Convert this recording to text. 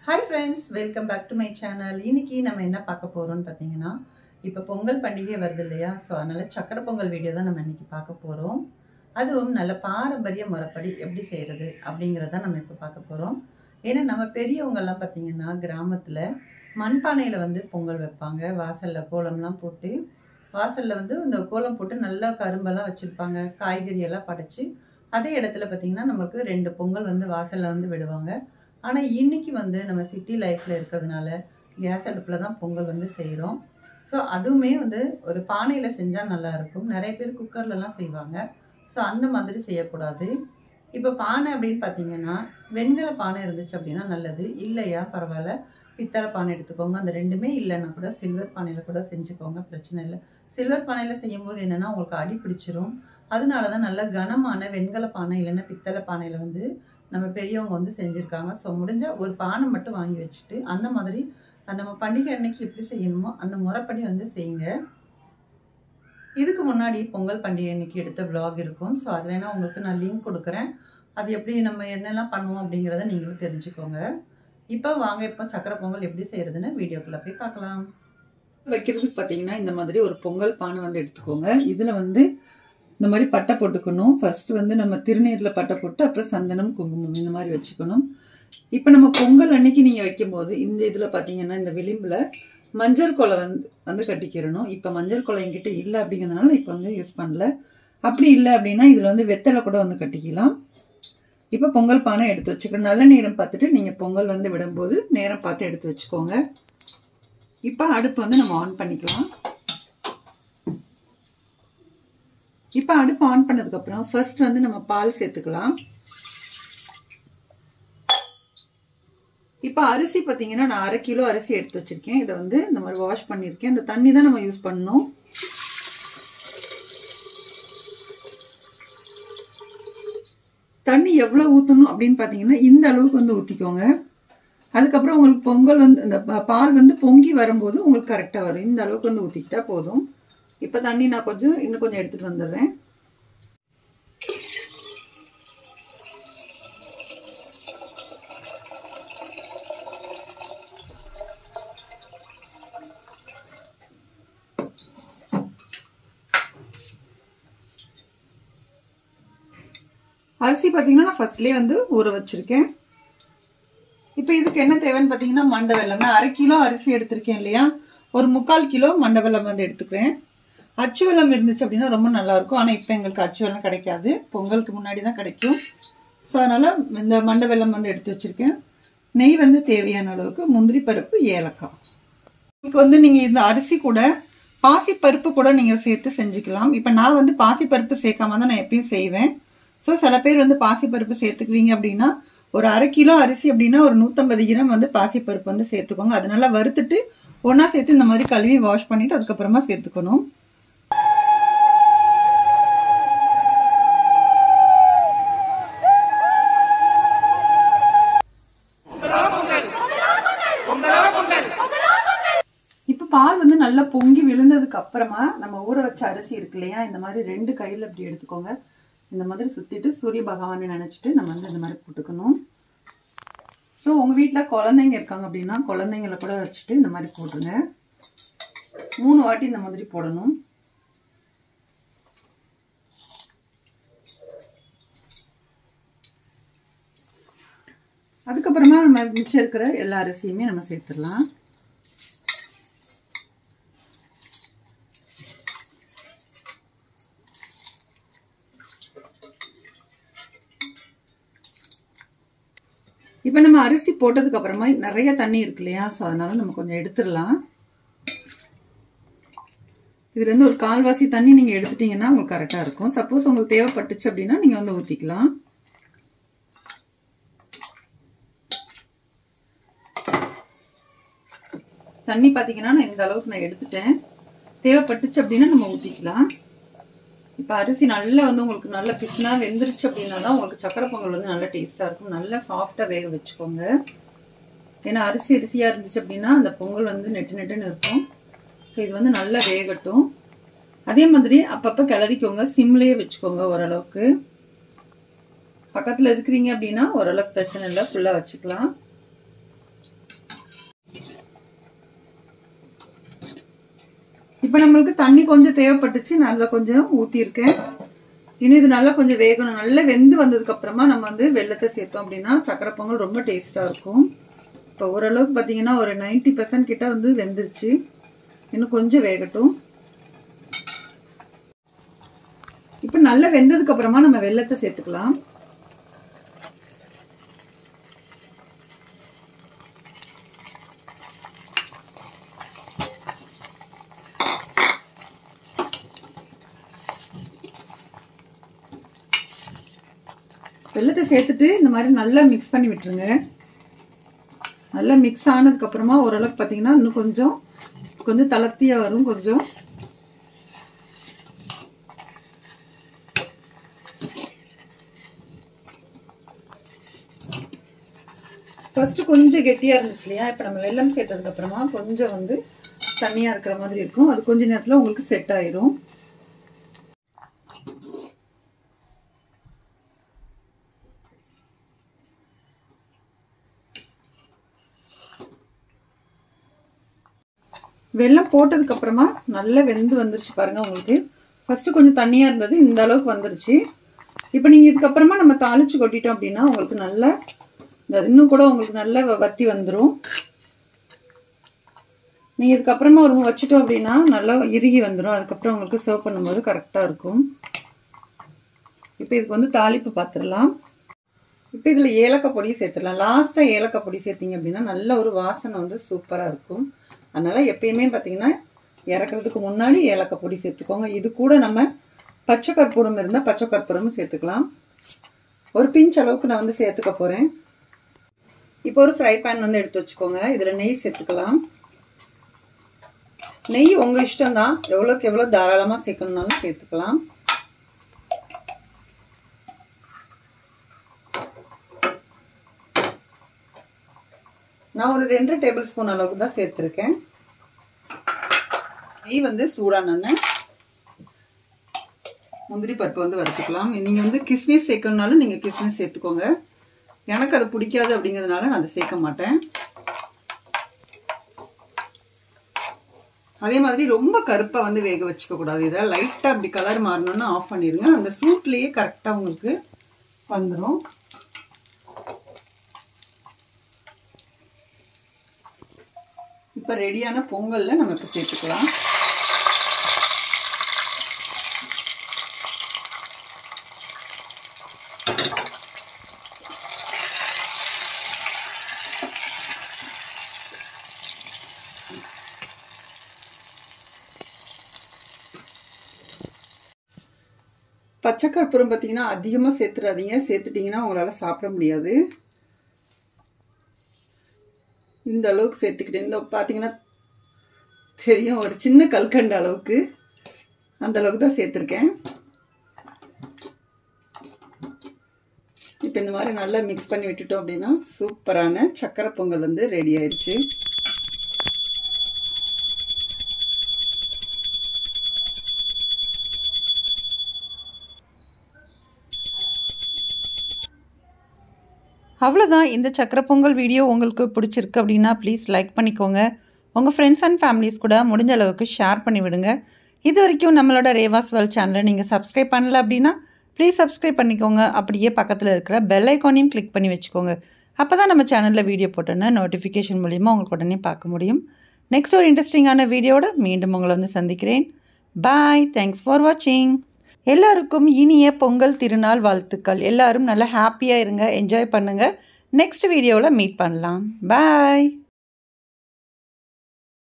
hi friends welcome back to my channel இன்னைக்கு நம்ம என்ன பார்க்க போகிறோம்னு பார்த்தீங்கன்னா இப்போ பொங்கல் பண்டிகை வருது இல்லையா ஸோ அதனால் சக்கரை பொங்கல் வீடியோ தான் நம்ம இன்னைக்கு பார்க்க போகிறோம் அதுவும் நல்ல பாரம்பரிய முறைப்படி எப்படி செய்கிறது அப்படிங்கிறத நம்ம இப்போ பார்க்க போகிறோம் ஏன்னா நம்ம பெரியவங்கெல்லாம் பார்த்தீங்கன்னா கிராமத்தில் மண்பானையில் வந்து பொங்கல் வைப்பாங்க வாசலில் கோலம்லாம் போட்டு வாசலில் வந்து இந்த கோலம் போட்டு நல்லா கரும்பெல்லாம் வச்சுருப்பாங்க காய்கறி எல்லாம் படைச்சு அதே இடத்துல பார்த்தீங்கன்னா நமக்கு ரெண்டு பொங்கல் வந்து வாசலில் வந்து விடுவாங்க ஆனால் இன்னைக்கு வந்து நம்ம சிட்டி லைஃப்பில் இருக்கிறதுனால கேஸ் அடுப்பில் தான் பொங்கல் வந்து செய்கிறோம் ஸோ அதுவுமே வந்து ஒரு பானையில் செஞ்சால் நல்லாயிருக்கும் நிறைய பேர் குக்கர்லலாம் செய்வாங்க ஸோ அந்த மாதிரி செய்யக்கூடாது இப்போ பானை அப்படின்னு பார்த்தீங்கன்னா வெண்கல பானை இருந்துச்சு அப்படின்னா நல்லது இல்லையா பரவாயில்ல பித்தளை பானை எடுத்துக்கோங்க அந்த ரெண்டுமே இல்லைன்னா கூட சில்வர் பானையில் கூட செஞ்சுக்கோங்க பிரச்சனை இல்லை சில்வர் பானையில் செய்யும்போது என்னென்னா உங்களுக்கு அடி பிடிச்சிரும் அதனால தான் நல்ல கனமான வெண்கல பானை இல்லைன்னா பித்தளை பானையில் வந்து நம்ம பெரியவங்க வந்து செஞ்சுருக்காங்க ஸோ முடிஞ்ச ஒரு பானை மட்டும் வாங்கி வச்சுட்டு அந்த மாதிரி நம்ம பண்டிகை அன்னைக்கு எப்படி செய்யணுமோ அந்த முறைப்படி வந்து செய்யுங்க இதுக்கு முன்னாடி பொங்கல் பண்டிகை அன்னைக்கு எடுத்த vlog இருக்கும் ஸோ அது வேணால் உங்களுக்கு நான் லிங்க் கொடுக்குறேன் அது எப்படி நம்ம என்னெல்லாம் பண்ணுவோம் அப்படிங்கிறத நீங்களும் தெரிஞ்சுக்கோங்க இப்போ வாங்க இப்போ சக்கரை பொங்கல் எப்படி செய்யறதுன்னு வீடியோக்குள்ளே போய் பார்க்கலாம் வைக்கிறதுக்கு பார்த்தீங்கன்னா இந்த மாதிரி ஒரு பொங்கல் பானை வந்து எடுத்துக்கோங்க இதில் வந்து இந்த மாதிரி பட்டை போட்டுக்கணும் ஃபர்ஸ்ட் வந்து நம்ம திருநீரில் பட்டை போட்டு அப்புறம் சந்தனம் குங்குமம் இந்த மாதிரி வச்சுக்கணும் இப்போ நம்ம பொங்கல் அன்னைக்கு நீங்கள் வைக்கும்போது இந்த இதில் பார்த்தீங்கன்னா இந்த விளிம்பில் மஞ்சள் கொலை வந்து வந்து கட்டிக்கிறணும் இப்போ மஞ்சள் கொலை என்கிட்ட இல்லை அப்படிங்கிறதுனால இப்போ வந்து யூஸ் பண்ணல அப்படி இல்லை அப்படின்னா இதில் வந்து வெத்தலை கூட வந்து கட்டிக்கலாம் இப்போ பொங்கல் பானை எடுத்து வச்சுக்கணும் நல்ல நேரம் பார்த்துட்டு நீங்கள் பொங்கல் வந்து விடும்போது நேரம் பார்த்து எடுத்து வச்சுக்கோங்க இப்போ அடுப்பு வந்து நம்ம ஆன் பண்ணிக்கலாம் இப்போ அடுப்பு ஆன் பண்ணதுக்கப்புறம் ஃபர்ஸ்ட் வந்து நம்ம பால் சேர்த்துக்கலாம் இப்போ அரிசி பார்த்தீங்கன்னா நான் அரை கிலோ அரிசி எடுத்து வச்சிருக்கேன் இதை வந்து இந்த மாதிரி வாஷ் பண்ணியிருக்கேன் இந்த தண்ணி தான் நம்ம யூஸ் பண்ணணும் தண்ணி எவ்வளோ ஊற்றணும் அப்படின்னு பார்த்தீங்கன்னா இந்த அளவுக்கு வந்து ஊற்றிக்கோங்க அதுக்கப்புறம் உங்களுக்கு பொங்கல் வந்து இந்த பால் வந்து பொங்கி வரும்போது உங்களுக்கு கரெக்டாக வரும் இந்த அளவுக்கு வந்து ஊற்றிக்கிட்டா போதும் இப்போ தண்ணி நான் கொஞ்சம் இன்னும் கொஞ்சம் எடுத்துகிட்டு வந்துடுறேன் அரிசி பார்த்தீங்கன்னா நான் ஃபர்ஸ்ட்லேயே வந்து ஊற வச்சிருக்கேன் இப்போ இதுக்கு என்ன தேவைன்னு பார்த்தீங்கன்னா மண்டை வெல்லம் நான் அரை கிலோ அரிசி எடுத்திருக்கேன் இல்லையா ஒரு முக்கால் கிலோ மண்டை வெல்லம் வந்து எடுத்துக்கிறேன் அச்சு வெல்லம் இருந்துச்சு அப்படின்னா ரொம்ப நல்லா இருக்கும் ஆனால் இப்போ எங்களுக்கு அச்சு வெல்லம் கிடைக்காது பொங்கலுக்கு முன்னாடி தான் கிடைக்கும் ஸோ அதனால இந்த மண்டை வெல்லம் வந்து எடுத்து வச்சிருக்கேன் நெய் வந்து தேவையான அளவுக்கு முந்திரி பருப்பு ஏலக்காய் இப்போ வந்து நீங்கள் இந்த அரிசி கூட பாசி பருப்பு கூட நீங்கள் சேர்த்து செஞ்சுக்கலாம் இப்போ நான் வந்து பாசி பருப்பு சேர்க்காம தான் நான் எப்பயும் செய்வேன் ஸோ சில பேர் வந்து பாசிப்பருப்பு சேர்த்துக்குவீங்க அப்படின்னா ஒரு அரை கிலோ அரிசி அப்படின்னா ஒரு நூற்றம்பது கிராம் வந்து பாசிப்பருப்பு வந்து சேர்த்துக்கோங்க அது நல்லா வறுத்துட்டு ஒன்றா சேர்த்து இந்த மாதிரி கழுவி வாஷ் பண்ணிட்டு அதுக்கப்புறமா சேர்த்துக்கணும் இப்போ பால் வந்து நல்லா பொங்கி விழுந்ததுக்கு அப்புறமா நம்ம ஊற வச்ச அரிசி இருக்கு இல்லையா இந்த மாதிரி ரெண்டு கையில் இப்படி எடுத்துக்கோங்க இந்த மாதிரி சுற்றிட்டு சூரிய பகவானை நினச்சிட்டு நம்ம வந்து இந்த மாதிரி போட்டுக்கணும் ஸோ உங்கள் வீட்டில் குழந்தைங்க இருக்காங்க அப்படின்னா குழந்தைங்கள கூட வச்சுட்டு இந்த மாதிரி போட்டுருங்க மூணு வாட்டி இந்த மாதிரி போடணும் அதுக்கப்புறமா நம்ம மிச்சம் இருக்கிற எல்லா அரிசியுமே நம்ம சேர்த்துடலாம் இப்போ நம்ம அரிசி போட்டதுக்கு அப்புறமா நிறைய தண்ணி இருக்கு இல்லையா ஸோ அதனால நம்ம கொஞ்சம் எடுத்துடலாம் இதுலேருந்து ஒரு கால்வாசி தண்ணி நீங்கள் எடுத்துட்டீங்கன்னா உங்களுக்கு கரெக்டாக இருக்கும் சப்போஸ் உங்களுக்கு தேவைப்பட்டுச்சு அப்படின்னா நீங்கள் வந்து ஊற்றிக்கலாம் தண்ணி பார்த்தீங்கன்னா நான் இந்த அளவுக்கு நான் எடுத்துட்டேன் தேவைப்பட்டுச்சு அப்படின்னா நம்ம ஊற்றிக்கலாம் இப்போ அரிசி நல்லா வந்து உங்களுக்கு நல்ல பிசுனா வெந்துருச்சு அப்படின்னா தான் உங்களுக்கு சக்கரை பொங்கல் வந்து நல்லா டேஸ்ட்டாக இருக்கும் நல்லா சாஃப்டாக வேக வச்சுக்கோங்க ஏன்னா அரிசி அரிசியாக இருந்துச்சு அப்படின்னா அந்த பொங்கல் வந்து நெட்டு நெட்டுன்னு இருக்கும் ஸோ இது வந்து நல்லா வேகட்டும் அதே மாதிரி அப்பப்போ கிளறிக்கோங்க சிம்லேயே வச்சுக்கோங்க ஓரளவுக்கு பக்கத்தில் இருக்கிறீங்க அப்படின்னா ஓரளவுக்கு பிரச்சனை இல்லை ஃபுல்லாக வச்சுக்கலாம் இப்போ நம்மளுக்கு தண்ணி கொஞ்சம் தேவைப்பட்டுச்சு நான் அதில் கொஞ்சம் ஊற்றிருக்கேன் இனி இது நல்லா கொஞ்சம் வேகணும் நல்லா வெந்து வந்ததுக்கு அப்புறமா நம்ம வந்து வெள்ளத்தை சேர்த்தோம் அப்படின்னா சக்கரை பொங்கல் ரொம்ப டேஸ்ட்டாக இருக்கும் இப்போ ஓரளவுக்கு பார்த்தீங்கன்னா ஒரு நைன்டி பர்சன்ட் கிட்ட வந்து வெந்துருச்சு இன்னும் கொஞ்சம் வேகட்டும் இப்போ நல்லா வெந்ததுக்கு அப்புறமா நம்ம வெள்ளத்தை சேர்த்துக்கலாம் வெள்ளத்தை சேர்த்துட்டு இந்த மாதிரி நல்லா மிக்ஸ் பண்ணி விட்டுருங்க நல்லா மிக்ஸ் ஆனதுக்கு அப்புறமா ஓரளவுக்கு பார்த்தீங்கன்னா இன்னும் கொஞ்சம் கொஞ்சம் தளர்த்தியாக வரும் கொஞ்சம் ஃபர்ஸ்ட் கொஞ்சம் கெட்டியாக இருந்துச்சு இல்லையா இப்போ நம்ம வெள்ளம் சேர்த்ததுக்கு அப்புறமா கொஞ்சம் வந்து தண்ணியாக இருக்கிற மாதிரி இருக்கும் அது கொஞ்ச நேரத்தில் உங்களுக்கு செட் ஆயிரும் வெள்ளம் போட்டதுக்கு அப்புறமா நல்லா வெந்து வந்துருச்சு பாருங்க உங்களுக்கு ஃபர்ஸ்ட் கொஞ்சம் தண்ணியா இருந்தது இந்த அளவுக்கு வந்துருச்சு இப்போ நீங்க இதுக்கப்புறமா நம்ம தாளிச்சு கொட்டிட்டோம் அப்படின்னா உங்களுக்கு நல்லா இன்னும் கூட உங்களுக்கு நல்ல வத்தி வந்துடும் நீங்க இதுக்கப்புறமா ஒரு வச்சுட்டோம் அப்படின்னா நல்லா இறுகி வந்துடும் அதுக்கப்புறம் உங்களுக்கு சர்வ் பண்ணும்போது கரெக்டாக இருக்கும் இப்போ இதுக்கு வந்து தாளிப்பு பார்த்துடலாம் இப்போ இதில் ஏலக்காய் பொடி சேர்த்துடலாம் லாஸ்ட்டாக ஏலக்காய் பொடி சேர்த்திங்க அப்படின்னா நல்ல ஒரு வாசனை வந்து சூப்பராக இருக்கும் அதனால் எப்பயுமே பார்த்தீங்கன்னா இறக்குறதுக்கு முன்னாடி ஏலக்காய் பொடி சேர்த்துக்கோங்க இது கூட நம்ம பச்சை கற்பூரம் இருந்தால் பச்சை கற்பூரமும் சேர்த்துக்கலாம் ஒரு பிஞ்ச் அளவுக்கு நான் வந்து சேர்த்துக்க போகிறேன் இப்போ ஒரு ஃப்ரை பேன் வந்து எடுத்து வச்சுக்கோங்க இதில் நெய் சேர்த்துக்கலாம் நெய் உங்கள் இஷ்டம் தான் எவ்வளோக்கு எவ்வளோ தாராளமாக சேர்க்கணுன்னாலும் சேர்த்துக்கலாம் நான் ஒரு ரெண்டு டேபிள் ஸ்பூன் அளவுக்கு தான் சேர்த்துருக்கேன் நெய் வந்து சூடானன்னு முந்திரி பருப்பு வந்து வறுத்துக்கலாம் நீங்கள் வந்து கிஸ்மிஸ் சேர்க்கணுனாலும் நீங்கள் கிஸ்மிஸ் சேர்த்துக்கோங்க எனக்கு அது பிடிக்காது அப்படிங்கிறதுனால நான் அதை சேர்க்க மாட்டேன் அதே மாதிரி ரொம்ப கருப்பாக வந்து வேக வச்சுக்க கூடாது இதை லைட்டாக அப்படி கலர் மாறணும்னு ஆஃப் பண்ணிடுங்க அந்த சூட்லேயே கரெக்டாக உங்களுக்கு வந்துடும் இப்போ ரெடியான பொங்கலில் நம்ம இப்போ சேர்த்துக்கலாம் பச்சை கற்பூரம் பார்த்தீங்கன்னா அதிகமாக சேர்த்துடாதீங்க சேர்த்துட்டிங்கன்னா உங்களால் சாப்பிட முடியாது இந்த அளவுக்கு சேர்த்துக்கிட்டேன் இந்த பார்த்தீங்கன்னா தெரியும் ஒரு சின்ன கல்கண்டு அளவுக்கு அந்த அளவுக்கு தான் சேர்த்துருக்கேன் இப்போ இந்த மாதிரி நல்லா மிக்ஸ் பண்ணி விட்டுட்டோம் அப்படின்னா சூப்பரான சக்கரை பொங்கல் வந்து ரெடி ஆயிடுச்சு அவ்வளோதான் இந்த சக்கரை பொங்கல் வீடியோ உங்களுக்கு பிடிச்சிருக்கு அப்படின்னா ப்ளீஸ் லைக் பண்ணிக்கோங்க உங்கள் ஃப்ரெண்ட்ஸ் அண்ட் ஃபேமிலிஸ் கூட முடிஞ்ச அளவுக்கு ஷேர் பண்ணி விடுங்க இது வரைக்கும் நம்மளோட ரேவாஸ் வேர்ல்ட் சேனலை நீங்கள் சப்ஸ்கிரைப் பண்ணல அப்படின்னா ப்ளீஸ் சப்ஸ்கிரைப் பண்ணிக்கோங்க அப்படியே பக்கத்தில் இருக்கிற பெல் ஐக்கானையும் கிளிக் பண்ணி வச்சுக்கோங்க அப்போ தான் நம்ம சேனலில் வீடியோ போட்டோன்னா நோட்டிஃபிகேஷன் மூலிமா உங்களுக்கு உடனே பார்க்க முடியும் நெக்ஸ்ட் ஒரு இன்ட்ரெஸ்டிங்கான வீடியோட மீண்டும் உங்களை வந்து சந்திக்கிறேன் பாய் தேங்க்ஸ் ஃபார் வாட்சிங் எல்லாருக்கும் இனிய பொங்கல் திருநாள் வாழ்த்துக்கள் எல்லாரும் நல்லா ஹாப்பியாக இருங்க என்ஜாய் பண்ணுங்கள் நெக்ஸ்ட் வீடியோவில் மீட் பண்ணலாம் பாய்